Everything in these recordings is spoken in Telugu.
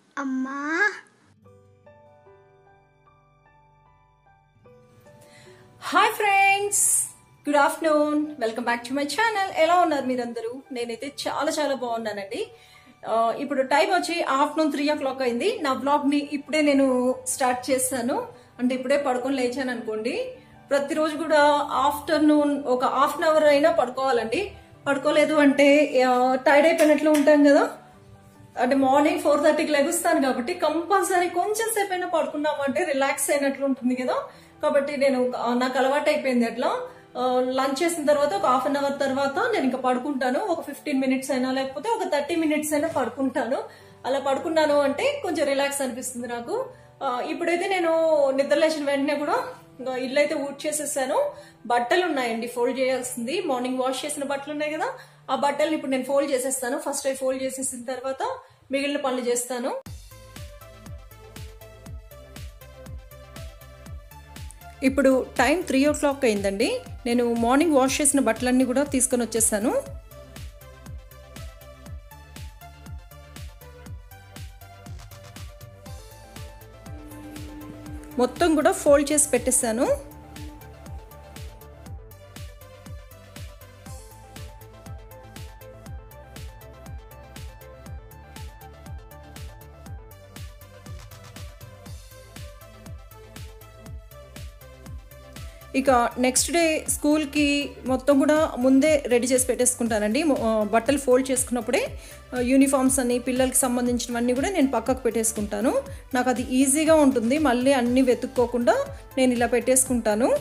అమ్మా hi friends good afternoon welcome back to my channel ఎలా ఉన్నారు మీరందరూ నేనైతే చాలా చాలా బాగున్నానండి ఆ, ఇప్పుడు టైం వచ్చి ఆఫ్టర్నూన్ త్రీ ఓ క్లాక్ అయింది నా బ్లాగ్ ని ఇప్పుడే నేను స్టార్ట్ చేశాను అంటే ఇప్పుడే పడుకొని లేచాను అనుకోండి ప్రతిరోజు కూడా ఆఫ్టర్నూన్ ఒక హాఫ్ అన్ అవర్ అయినా పడుకోవాలండి పడుకోలేదు అంటే టైర్డ్ అయిపోయినట్లు ఉంటాం కదా అంటే మార్నింగ్ ఫోర్ థర్టీకి లెగుస్తాను కాబట్టి కంపల్సరీ కొంచెం సేపు అయినా పడుకున్నామంటే రిలాక్స్ అయినట్లు ఉంటుంది కదా కాబట్టి నేను ఆ, నాకు అలవాటు అయిపోయింది అట్లా లంచ్ చేసిన తర్వాత ఒక హాఫ్ అన్ అవర్ తర్వాత నేను ఇంకా పడుకుంటాను ఒక ఫిఫ్టీన్ మినిట్స్ అయినా లేకపోతే ఒక థర్టీ మినిట్స్ అయినా పడుకుంటాను అలా పడుకున్నాను అంటే కొంచెం రిలాక్స్ అనిపిస్తుంది నాకు ఆ, ఇప్పుడైతే నేను నిద్ర లేచిన వెంటనే కూడా ఇంకా ఇల్లు అయితే ఊడ్ చేసేసాను బట్టలు ఉన్నాయండి ఫోల్డ్ చేయాల్సింది మార్నింగ్ వాష్ చేసిన బట్టలు ఉన్నాయి కదా ఆ బట్టలు ఇప్పుడు నేను ఫోల్డ్ చేసేస్తాను ఫస్ట్ అవి ఫోల్డ్ చేసేసిన తర్వాత మిగిలిన పనులు చేస్తాను ఇప్పుడు టైం త్రీ ఓ క్లాక్ అయిందండి నేను మార్నింగ్ వాష్ చేసిన బట్టలన్నీ కూడా తీసుకొని వచ్చేసాను మొత్తం కూడా ఫోల్డ్ చేసి పెట్టేశాను ఇక నెక్స్ట్ డే స్కూల్కి మొత్తం కూడా ముందే రెడీ చేసి పెట్టేసుకుంటానండి మొ- ఆ, బట్టలు ఫోల్డ్ చేసుకున్నప్పుడే ఆ, యూనిఫామ్స్ అని పిల్లలకి సంబంధించినవన్నీ కూడా నేను పక్కకు పెట్టేసుకుంటాను నాకు అది ఈజీగా ఉంటుంది మళ్ళీ అన్నీ వెతుక్కోకుండా నేను ఇలా పెట్టేసుకుంటాను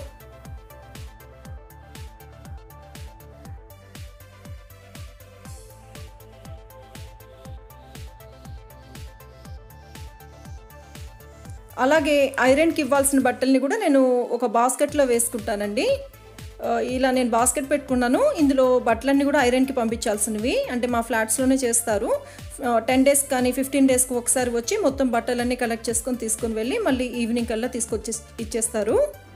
అలాగే ఐరన్కి ఇవ్వాల్సిన బట్టల్ని కూడా నేను ఒక బాస్కెట్లో వేసుకుంటానండి ఆ, ఇలా నేను బాస్కెట్ పెట్టుకున్నాను ఇందులో బట్టలన్నీ కూడా ఐరన్కి పంపించాల్సినవి అంటే మా ఫ్లాట్స్లోనే చేస్తారు టెన్ డేస్ కానీ ఫిఫ్టీన్ డేస్కి ఒకసారి వచ్చి మొత్తం బట్టలన్నీ కలెక్ట్ చేసుకొని తీసుకొని వెళ్ళి మళ్ళీ ఈవినింగ్ కల్లా తీసుకొచ్చి ఇచ్చేస్తారు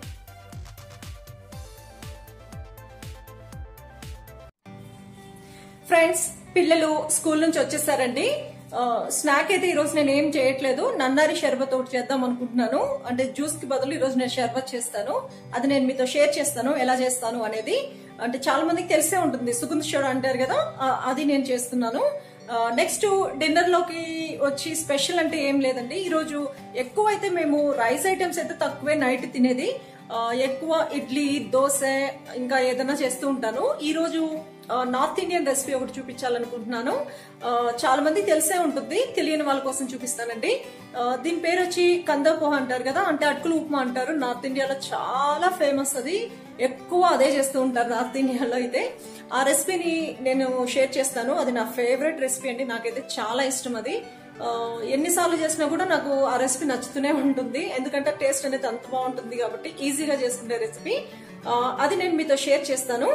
ఫ్రెండ్స్ పిల్లలు స్కూల్ నుంచి వచ్చేసారండి ఆ, స్నాక్ అయితే ఈ రోజు నేను ఏం చేయట్లేదు నన్నారి షర్బత్ ఒకటి చేద్దాం అనుకుంటున్నాను అంటే జ్యూస్ కి బదులు ఈ రోజు నేను షర్బత్ చేస్తాను అది నేను మీతో షేర్ చేస్తాను ఎలా చేస్తాను అనేది అంటే చాలా మందికి తెలిసే ఉంటుంది సుగంధ షోడ అంటారు కదా ఆ, అది నేను చేస్తున్నాను నెక్స్ట్ డిన్నర్ లోకి వచ్చి స్పెషల్ అంటే ఏం లేదండి ఈ రోజు ఎక్కువ అయితే మేము రైస్ ఐటమ్స్ అయితే తక్కువే నైట్ తినేది ఆ, ఎక్కువ ఇడ్లీ దోశ ఇంకా ఏదైనా చేస్తూ ఉంటాను ఈ రోజు ఆ, నార్త్ ఇండియన్ రెసిపీ ఒకటి చూపించాలనుకుంటున్నాను ఆ, చాలా మంది తెలిసే ఉంటుంది తెలియని వాళ్ళ కోసం చూపిస్తానండి ఆ, దీని పేరు వచ్చి కందపోహ అంటారు కదా అంటే అటుకులు ఉప్మా అంటారు నార్త్ ఇండియాలో చాలా ఫేమస్ అది ఎక్కువ అదే చేస్తూ ఉంటారు నార్త్ ఇండియాలో అయితే ఆ రెసిపీని నేను షేర్ చేస్తాను అది నా ఫేవరెట్ రెసిపీ అండి నాకైతే చాలా ఇష్టం అది ఆ, ఎన్నిసార్లు చేసినా కూడా నాకు ఆ రెసిపీ నచ్చుతూనే ఉంటుంది ఎందుకంటే టేస్ట్ అనేది అంత బాగుంటుంది కాబట్టి ఈజీగా చేసుకునే రెసిపీ ఆ, అది నేను మీతో షేర్ చేస్తాను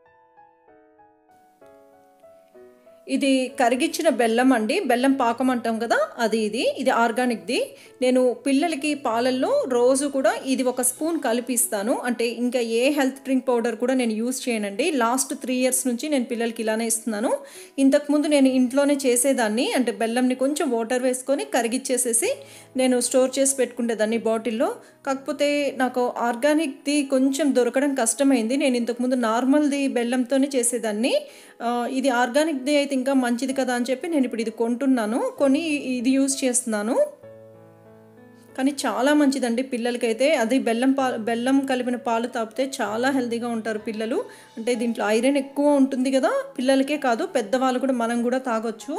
ఇది కరిగిచ్చిన బెల్లం అండి బెల్లం పాకం అంటాం కదా అది ఇది ఇది ఆర్గానిక్ది నేను పిల్లలకి పాలల్లో రోజు కూడా ఇది ఒక స్పూన్ కలిపిస్తాను అంటే ఇంకా ఏ హెల్త్ డ్రింక్ పౌడర్ కూడా నేను యూజ్ చేయనండి లాస్ట్ త్రీ ఇయర్స్ నుంచి నేను పిల్లలకి ఇలానే ఇస్తున్నాను ఇంతకుముందు నేను ఇంట్లోనే చేసేదాన్ని అంటే బెల్లంని కొంచెం వాటర్ వేసుకొని కరిగిచ్చేసేసి నేను స్టోర్ చేసి పెట్టుకునేదాన్ని బాటిల్లో కాకపోతే నాకు ఆర్గానిక్ది కొంచెం దొరకడం కష్టమైంది నేను ఇంతకుముందు నార్మల్ది బెల్లంతోనే చేసేదాన్ని ఆ, ఇది ఆర్గానిక్ది అయితే ఇంకా మంచిది కదా అని చెప్పి నేను ఇప్పుడు ఇది కొంటున్నాను కొని ఇది యూజ్ చేస్తున్నాను కానీ చాలా మంచిదండి పిల్లలకైతే అది బెల్లం పా బెల్లం కలిపిన పాలు తాపితే చాలా హెల్తీగా ఉంటారు పిల్లలు అంటే దీంట్లో ఐరన్ ఎక్కువ ఉంటుంది కదా పిల్లలకే కాదు పెద్దవాళ్ళు కూడా మనం కూడా తాగొచ్చు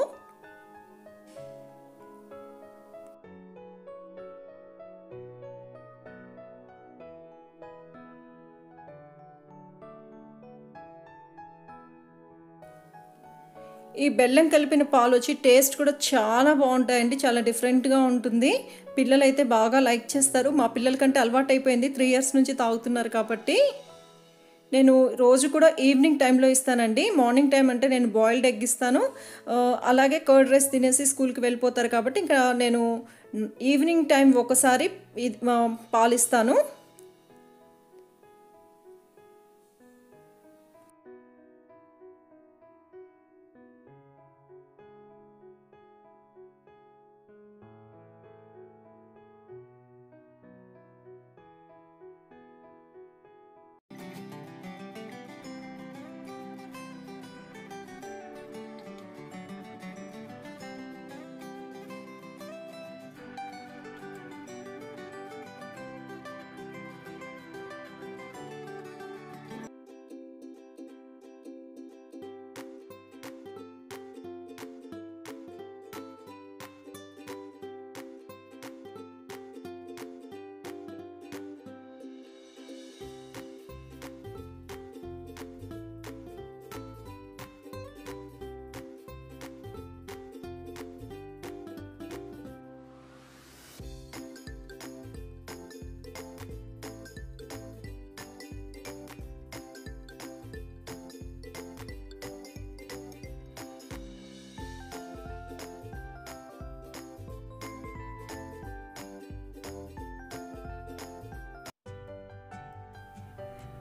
ఈ బెల్లం కలిపిన పాలు వచ్చి టేస్ట్ కూడా చాలా బాగుంటాయండి చాలా డిఫరెంట్గా ఉంటుంది పిల్లలు అయితే బాగా లైక్ చేస్తారు మా పిల్లల కంటే అలవాటు అయిపోయింది త్రీ ఇయర్స్ నుంచి తాగుతున్నారు కాబట్టి నేను రోజు కూడా ఈవినింగ్ టైంలో ఇస్తానండి మార్నింగ్ టైం అంటే నేను బాయిల్డ్ ఎగ్ ఇస్తాను ఆ, అలాగే కర్డ్ రైస్ తినేసి స్కూల్కి వెళ్ళిపోతారు కాబట్టి ఇంకా నేను ఈవినింగ్ టైం ఒకసారి ఇది- ఆ, పాలు ఇస్తాను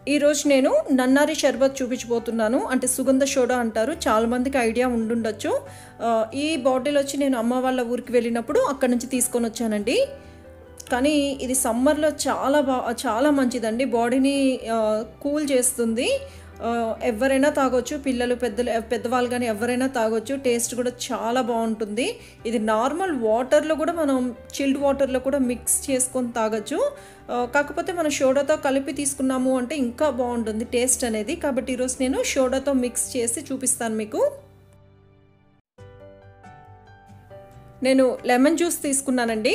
ఈరోజు నేను నన్నారి షర్బత్ చూపించబోతున్నాను అంటే సుగంధ సోడా అంటారు చాలా మందికి ఐడియా ఉండుండొచ్చు ఆ, ఈ బాటిల్ వచ్చి నేను అమ్మ వాళ్ళ ఊరికి వెళ్ళినప్పుడు అక్కడ నుంచి తీసుకొని వచ్చానండి కానీ ఇది సమ్మర్లో చాలా బా చాలా మంచిదండి బాడీని కూల్ చేస్తుంది ఆ, ఎవరైనా తాగొచ్చు పిల్లలు పెద్దలు పెద్దవాళ్ళు కానీ ఎవరైనా తాగొచ్చు టేస్ట్ కూడా చాలా బాగుంటుంది ఇది నార్మల్ వాటర్లో కూడా మనం చిల్డ్ వాటర్లో కూడా మిక్స్ చేసుకొని తాగొచ్చు ఆ, కాకపోతే మనం సోడాతో కలిపి తీసుకున్నాము అంటే ఇంకా బాగుంటుంది టేస్ట్ అనేది కాబట్టి ఈరోజు నేను సోడాతో మిక్స్ చేసి చూపిస్తాను మీకు నేను లెమన్ జ్యూస్ తీసుకున్నానండి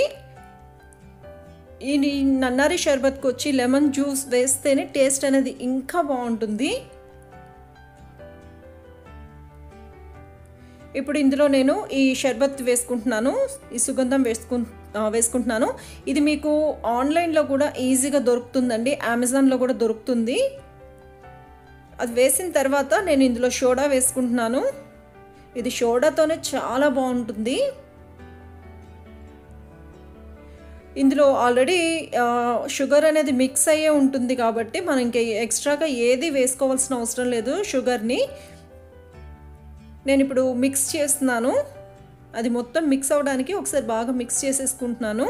ఈ నన్నారి షర్బత్కి వచ్చి లెమన్ జ్యూస్ వేస్తేనే టేస్ట్ అనేది ఇంకా బాగుంటుంది ఇప్పుడు ఇందులో నేను ఈ షర్బత్ వేసుకుంటున్నాను ఈ సుగంధం వేసుకు వేసుకుంటున్నాను ఇది మీకు ఆన్లైన్లో కూడా ఈజీగా దొరుకుతుందండి అమెజాన్లో కూడా దొరుకుతుంది అది వేసిన తర్వాత నేను ఇందులో సోడా వేసుకుంటున్నాను ఇది సోడాతోనే చాలా బాగుంటుంది ఇందులో ఆల్రెడీ షుగర్ అనేది మిక్స్ అయ్యే ఉంటుంది కాబట్టి మనం ఇంకా ఎక్స్ట్రాగా ఏది వేసుకోవాల్సిన అవసరం లేదు షుగర్ని నేను ఇప్పుడు మిక్స్ చేస్తున్నాను అది మొత్తం మిక్స్ అవ్వడానికి ఒకసారి బాగా మిక్స్ చేసేసుకుంటున్నాను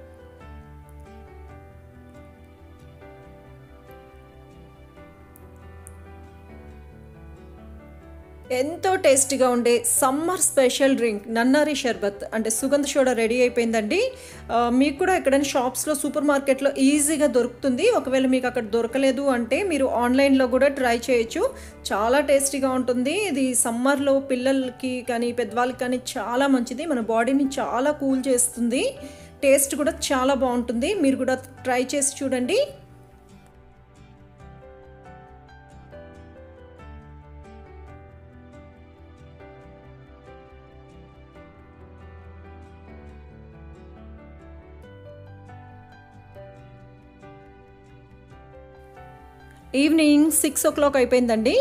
ఎంతో టేస్టీగా ఉండే summer special drink nannari sharbat అంటే సుగంధ సోడా రెడీ అయిపోయిందండి ఆ, మీకు కూడా ఎక్కడైనా షాప్స్లో సూపర్ మార్కెట్లో ఈజీగా దొరుకుతుంది ఒకవేళ మీకు అక్కడ దొరకలేదు అంటే మీరు ఆన్లైన్లో కూడా ట్రై చేయొచ్చు చాలా టేస్టీగా ఉంటుంది ఇది సమ్మర్లో పిల్లలకి కానీ పెద్దవాళ్ళకి కానీ చాలా మంచిది మన బాడీని చాలా కూల్ చేస్తుంది టేస్ట్ కూడా చాలా బాగుంటుంది మీరు కూడా ట్రై చేసి చూడండి ఈవినింగ్ సిక్స్ ఓ క్లాక్ అయిపోయిందండి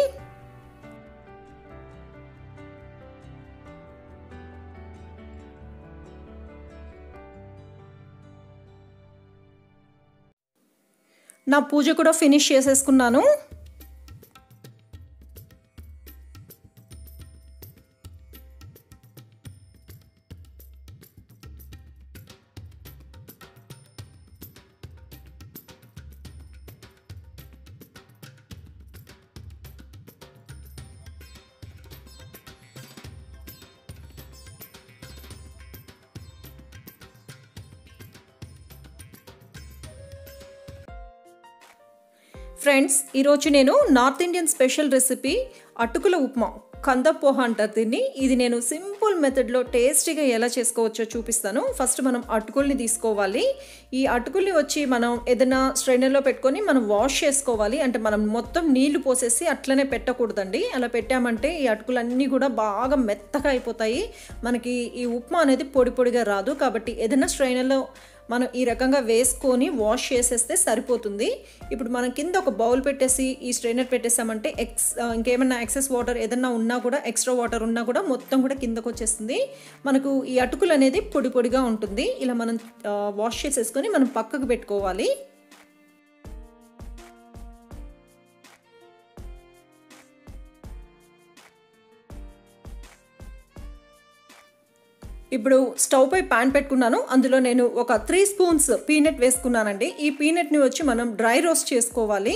నా పూజ కూడా ఫినిష్ చేసేసుకున్నాను ఫ్రెండ్స్ ఈరోజు నేను నార్త్ ఇండియన్ స్పెషల్ రెసిపీ అటుకుల ఉప్మా కంద పోహ అంటారు దీన్ని ఇది నేను సింపుల్ మెథడ్లో టేస్టీగా ఎలా చేసుకోవచ్చో చూపిస్తాను ఫస్ట్ మనం అటుకుల్ని తీసుకోవాలి ఈ అటుకుల్ని వచ్చి మనం ఏదైనా స్ట్రైనర్లో పెట్టుకొని మనం వాష్ చేసుకోవాలి అంటే మనం మొత్తం నీళ్లు పోసేసి అట్లనే పెట్టకూడదండి అలా పెట్టామంటే ఈ అటుకులన్నీ కూడా బాగా మెత్తగా అయిపోతాయి మనకి ఈ ఉప్మా అనేది పొడి పొడిగా రాదు కాబట్టి ఏదైనా స్ట్రైనర్లో మనం ఈ రకంగా వేసుకొని వాష్ చేసేస్తే సరిపోతుంది ఇప్పుడు మనం కింద ఒక బౌల్ పెట్టేసి ఈ స్ట్రైనర్ పెట్టేసామంటే ఎక్స్ ఇంకేమైనా ఎక్సెస్ వాటర్ ఏదన్నా ఉన్నా కూడా ఎక్స్ట్రా వాటర్ ఉన్నా కూడా మొత్తం కూడా కిందకు వచ్చేస్తుంది మనకు ఈ అటుకులు అనేది పొడి పొడిగా ఉంటుంది ఇలా మనం వాష్ చేసేసుకొని మనం పక్కకు పెట్టుకోవాలి ఇప్పుడు స్టవ్ పై ప్యాన్ పెట్టుకున్నాను అందులో నేను ఒక త్రీ స్పూన్స్ పీనట్ వేసుకున్నానండి ఈ పీనట్ని వచ్చి మనం డ్రై రోస్ట్ చేసుకోవాలి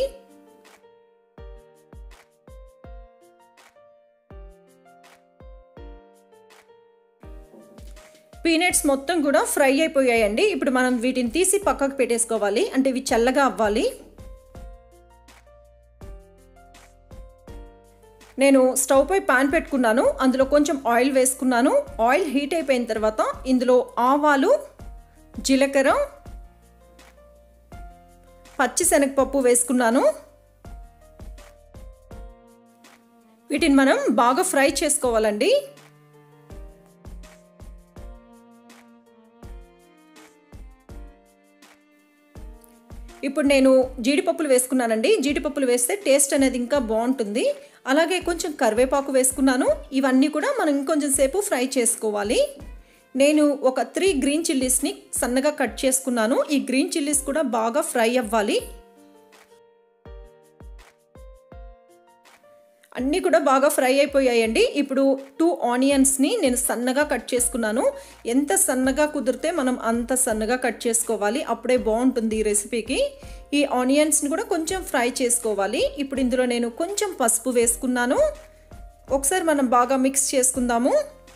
పీనట్స్ మొత్తం కూడా ఫ్రై అయిపోయాయండి ఇప్పుడు మనం వీటిని తీసి పక్కకు పెట్టేసుకోవాలి అంటే ఇవి చల్లగా అవ్వాలి నేను స్టవ్ పై పాన్ పెట్టుకున్నాను అందులో కొంచెం ఆయిల్ వేసుకున్నాను ఆయిల్ హీట్ అయిపోయిన తర్వాత ఇందులో ఆవాలు జీలకర్ర పచ్చిశనగపప్పు వేసుకున్నాను వీటిని మనం బాగా ఫ్రై చేసుకోవాలండి ఇప్పుడు నేను జీడిపప్పులు వేసుకున్నానండి జీడిపప్పులు వేస్తే టేస్ట్ అనేది ఇంకా బాగుంటుంది అలాగే కొంచెం కరివేపాకు వేసుకున్నాను ఇవన్నీ కూడా మనం ఇంకొంచెం సేపు ఫ్రై చేసుకోవాలి నేను ఒక త్రీ గ్రీన్ చిల్లీస్ని సన్నగా కట్ చేసుకున్నాను ఈ గ్రీన్ చిల్లీస్ కూడా బాగా ఫ్రై అవ్వాలి అన్నీ కూడా బాగా ఫ్రై అయిపోయాయండి ఇప్పుడు టూ ఆనియన్స్ని నేను సన్నగా కట్ చేసుకున్నాను ఎంత సన్నగా కుదిరితే మనం అంత సన్నగా కట్ చేసుకోవాలి అప్పుడే బాగుంటుంది ఈ రెసిపీకి ఈ ఆనియన్స్ని కూడా కొంచెం ఫ్రై చేసుకోవాలి ఇప్పుడు ఇందులో నేను కొంచెం పసుపు వేసుకున్నాను ఒకసారి మనం బాగా మిక్స్ చేసుకుందాము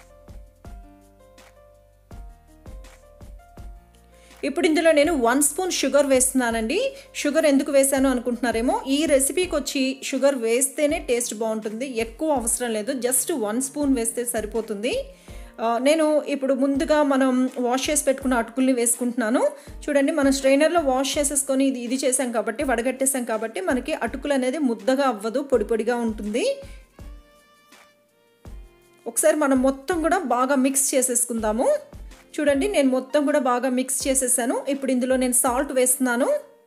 ఇప్పుడు ఇందులో నేను వన్ స్పూన్ షుగర్ వేస్తున్నానండి షుగర్ ఎందుకు వేసాను అనుకుంటున్నారేమో ఈ రెసిపీకి వచ్చి షుగర్ వేస్తేనే టేస్ట్ బాగుంటుంది ఎక్కువ అవసరం లేదు జస్ట్ వన్ స్పూన్ వేస్తే సరిపోతుంది నేను ఇప్పుడు ముందుగా మనం వాష్ చేసి పెట్టుకున్న అటుకుల్ని వేసుకుంటున్నాను చూడండి మనం స్ట్రైనర్లో వాష్ చేసేసుకొని ఇది ఇది చేసాం కాబట్టి వడగట్టేసాం కాబట్టి మనకి అటుకులు అనేది ముద్దగా అవ్వదు పొడి పొడిగా ఉంటుంది ఒకసారి మనం మొత్తం కూడా బాగా మిక్స్ చేసేసుకుందాము చూడండి నేను మొత్తం కూడా బాగా మిక్స్ చేసేసాను ఇప్పుడు ఇందులో నేను సాల్ట్ వేస్తున్నాను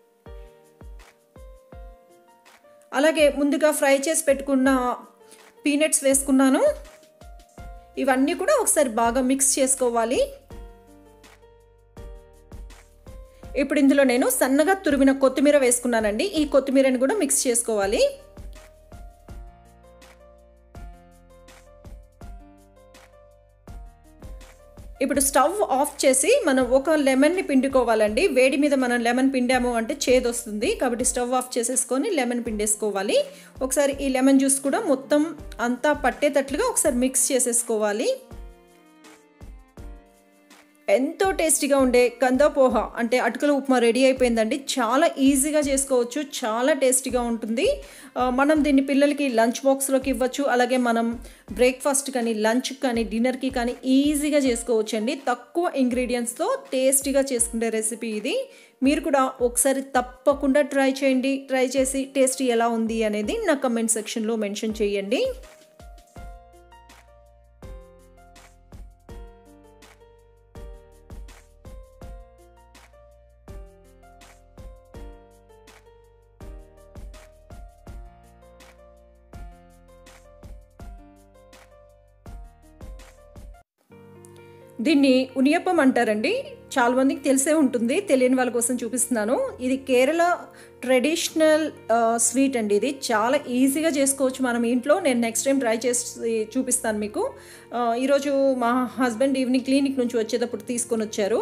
అలాగే ముందుగా ఫ్రై చేసి పెట్టుకున్న పీనట్స్ వేసుకున్నాను ఇవన్నీ కూడా ఒకసారి బాగా మిక్స్ చేసుకోవాలి ఇప్పుడు ఇందులో నేను సన్నగా తురిమిన కొత్తిమీర వేసుకున్నానండి ఈ కొత్తిమీరని కూడా మిక్స్ చేసుకోవాలి ఇప్పుడు స్టవ్ ఆఫ్ చేసి మనం ఒక లెమన్ని పిండుకోవాలండి వేడి మీద మనం లెమన్ పిండాము అంటే చేదు వస్తుంది కాబట్టి స్టవ్ ఆఫ్ చేసేసుకొని లెమన్ పిండేసుకోవాలి ఒకసారి ఈ లెమన్ జ్యూస్ కూడా మొత్తం అంతా పట్టేటట్లుగా ఒకసారి మిక్స్ చేసేసుకోవాలి ఎంతో టేస్టీగా ఉండే కందా పోహ అంటే అటుకుల ఉప్మా రెడీ అయిపోయిందండి చాలా ఈజీగా చేసుకోవచ్చు చాలా టేస్టీగా ఉంటుంది మనం దీన్ని పిల్లలకి లంచ్ బాక్స్లోకి ఇవ్వచ్చు అలాగే మనం బ్రేక్ఫాస్ట్ కానీ లంచ్ కానీ డిన్నర్కి కానీ ఈజీగా చేసుకోవచ్చు అండి తక్కువ ఇంగ్రీడియంట్స్తో టేస్టీగా చేసుకునే రెసిపీ ఇది మీరు కూడా ఒకసారి తప్పకుండా ట్రై చేయండి ట్రై చేసి టేస్ట్ ఎలా ఉంది అనేది నా కమెంట్ సెక్షన్లో మెన్షన్ చేయండి దీన్ని ఉనియప్పం అంటారండి చాలా మందికి తెలిసే ఉంటుంది తెలియని వాళ్ళ కోసం చూపిస్తున్నాను ఇది కేరళ ట్రెడిషనల్ స్వీట్ అండి ఇది చాలా ఈజీగా చేసుకోవచ్చు మనం ఇంట్లో నేను నెక్స్ట్ టైం ట్రై చేసి చూపిస్తాను మీకు ఈరోజు మా హస్బెండ్ ఈవినింగ్ క్లినిక్ నుంచి వచ్చేటప్పుడు తీసుకొని వచ్చారు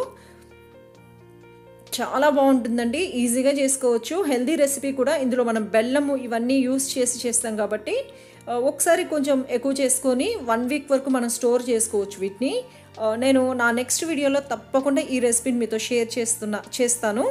చాలా బాగుంటుందండి ఈజీగా చేసుకోవచ్చు హెల్దీ రెసిపీ కూడా ఇందులో మనం బెల్లము ఇవన్నీ యూస్ చేసి చేస్తాం కాబట్టి ఒకసారి కొంచెం ఎక్కువ చేసుకొని వన్ వీక్ వరకు మనం స్టోర్ చేసుకోవచ్చు వీటిని నేను నా నెక్స్ట్ వీడియోలో తప్పకుండా ఈ రెసిపీని మీతో షేర్ చేస్తున్నా చేస్తాను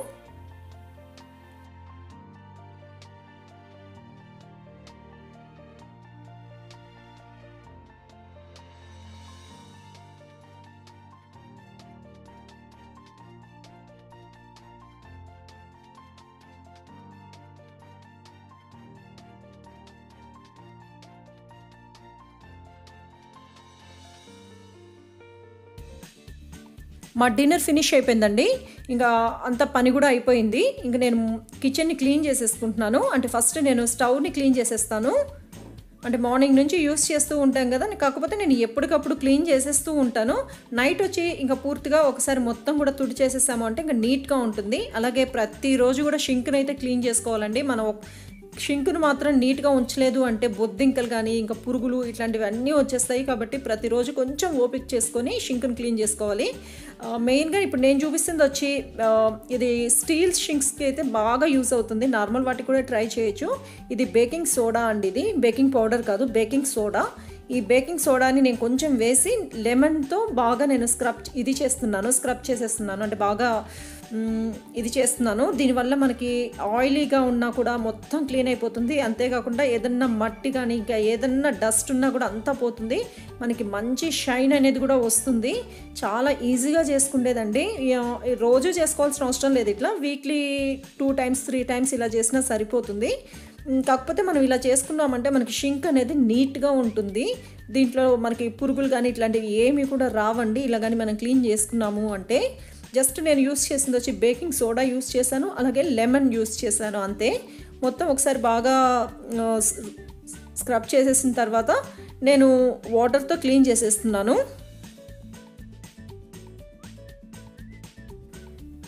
మా డిన్నర్ ఫినిష్ అయిపోయిందండి ఇంకా అంత పని కూడా అయిపోయింది ఇంకా నేను కిచెన్ని క్లీన్ చేసేసుకుంటున్నాను అంటే ఫస్ట్ నేను స్టవ్ని క్లీన్ చేసేస్తాను అంటే మార్నింగ్ నుంచి యూస్ చేస్తూ ఉంటాం కదా కాకపోతే నేను ఎప్పటికప్పుడు క్లీన్ చేసేస్తూ ఉంటాను నైట్ వచ్చి ఇంకా పూర్తిగా ఒకసారి మొత్తం కూడా తుడి చేసేసాము అంటే ఇంకా నీట్గా ఉంటుంది అలాగే ప్రతిరోజు కూడా షింక్ని అయితే క్లీన్ చేసుకోవాలండి మనం షింకును మాత్రం నీట్గా ఉంచలేదు అంటే బొద్దింకలు కానీ ఇంకా పురుగులు ఇట్లాంటివి అన్నీ వచ్చేస్తాయి కాబట్టి ప్రతిరోజు కొంచెం ఓపిక చేసుకొని షింకును క్లీన్ చేసుకోవాలి మెయిన్గా ఇప్పుడు నేను చూపిస్తుంది వచ్చి ఇది స్టీల్ షింక్స్కి అయితే బాగా యూస్ అవుతుంది నార్మల్ వాటికి కూడా ట్రై చేయొచ్చు ఇది బేకింగ్ సోడా అండి ఇది బేకింగ్ పౌడర్ కాదు బేకింగ్ సోడా ఈ బేకింగ్ సోడాని నేను కొంచెం వేసి లెమన్తో బాగా నేను స్క్రబ్ ఇది చేస్తున్నాను స్క్రబ్ చేసేస్తున్నాను అంటే బాగా ఇది చేస్తున్నాను దీనివల్ల మనకి ఆయిలీగా ఉన్నా కూడా మొత్తం క్లీన్ అయిపోతుంది అంతేకాకుండా ఏదన్నా మట్టి కానీ ఇంకా ఏదన్నా డస్ట్ ఉన్నా కూడా అంతా పోతుంది మనకి మంచి షైన్ అనేది కూడా వస్తుంది చాలా ఈజీగా చేసుకునేదండి రోజు చేసుకోవాల్సిన అవసరం లేదు ఇట్లా weekly two times three times ఇలా చేసినా సరిపోతుంది కాకపోతే మనం ఇలా చేసుకున్నామంటే మనకి షింక్ అనేది నీట్గా ఉంటుంది దీంట్లో మనకి పురుగులు కానీ ఇట్లాంటివి ఏమి కూడా రావండి ఇలా కానీ మనం క్లీన్ చేసుకున్నాము అంటే జస్ట్ నేను యూస్ చేసింది వచ్చి బేకింగ్ సోడా యూస్ చేశాను అలాగే లెమన్ యూస్ చేశాను అంతే మొత్తం ఒకసారి బాగా స్క్రబ్ చేసేసిన తర్వాత నేను వాటర్తో క్లీన్ చేసేస్తున్నాను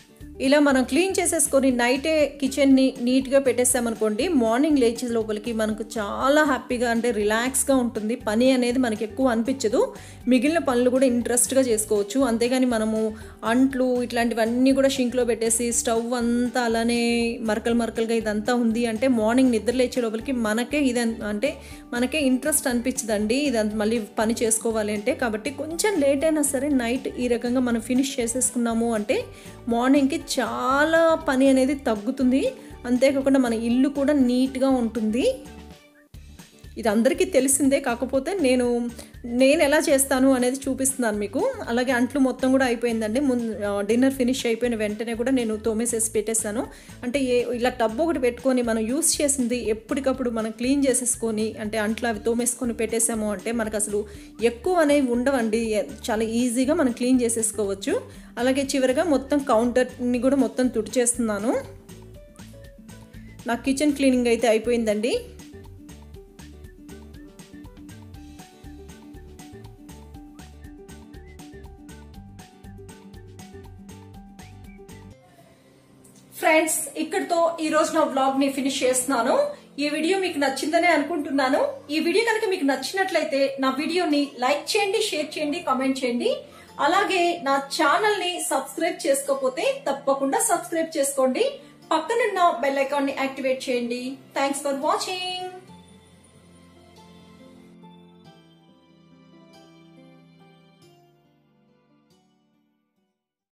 ఇలా మనం క్లీన్ చేసేసుకొని నైటే కిచెన్ని నీట్గా పెట్టేసామనుకోండి మార్నింగ్ లేచే లోపలికి మనకు చాలా హ్యాపీగా అంటే రిలాక్స్గా ఉంటుంది పని అనేది మనకి ఎక్కువ అనిపించదు మిగిలిన పనులు కూడా ఇంట్రెస్ట్గా చేసుకోవచ్చు అంతేగాని మనము అంట్లు ఇట్లాంటివన్నీ కూడా షింక్లో పెట్టేసి స్టవ్ అంతా అలానే మరకలు మరకలుగా ఇదంతా ఉంది అంటే మార్నింగ్ నిద్ర లేచే లోపలికి మనకే ఇది అంటే మనకే ఇంట్రెస్ట్ అనిపించదండి ఇదంతా మళ్ళీ పని చేసుకోవాలి అంటే కాబట్టి కొంచెం లేట్ అయినా సరే నైట్ ఈ రకంగా మనం ఫినిష్ చేసేసుకున్నాము అంటే మార్నింగ్కి చాలా పని అనేది తగ్గుతుంది అంతేకాకుండా మన ఇల్లు కూడా నీట్గా ఉంటుంది ఇది అందరికీ తెలిసిందే కాకపోతే నేను నేను ఎలా చేస్తాను అనేది చూపిస్తున్నాను మీకు అలాగే అంట్లు మొత్తం కూడా అయిపోయిందండి ముందు డిన్నర్ ఫినిష్ అయిపోయిన వెంటనే కూడా నేను తోమేసేసి పెట్టేశాను అంటే ఏ ఇలా టబ్ ఒకటి పెట్టుకొని మనం యూస్ చేసింది ఎప్పటికప్పుడు మనం క్లీన్ చేసేసుకొని అంటే అంట్లు అవి తోమేసుకొని పెట్టేసాము అంటే మనకు అసలు ఎక్కువ అనేవి ఉండవండి చాలా ఈజీగా మనం క్లీన్ చేసేసుకోవచ్చు అలాగే చివరిగా మొత్తం కౌంటర్ని కూడా మొత్తం తుడిచేస్తున్నాను నా కిచెన్ క్లీనింగ్ అయితే అయిపోయిందండి ఫ్రెండ్స్ ఇక్కడితో ఈ రోజు నా బ్లాగ్ ని ఫినిష్ చేస్తున్నాను ఈ వీడియో మీకు నచ్చిందనే అనుకుంటున్నాను ఈ వీడియో కనుక మీకు నచ్చినట్లయితే నా వీడియోని లైక్ చేయండి షేర్ చేయండి కామెంట్ చేయండి అలాగే నా ఛానల్ ని సబ్స్క్రైబ్ చేసుకోకపోతే తప్పకుండా సబ్స్క్రైబ్ చేసుకోండి పక్కనున్న బెల్ ఐకాన్ ని యాక్టివేట్ చేయండి థ్యాంక్స్ ఫర్ వాచింగ్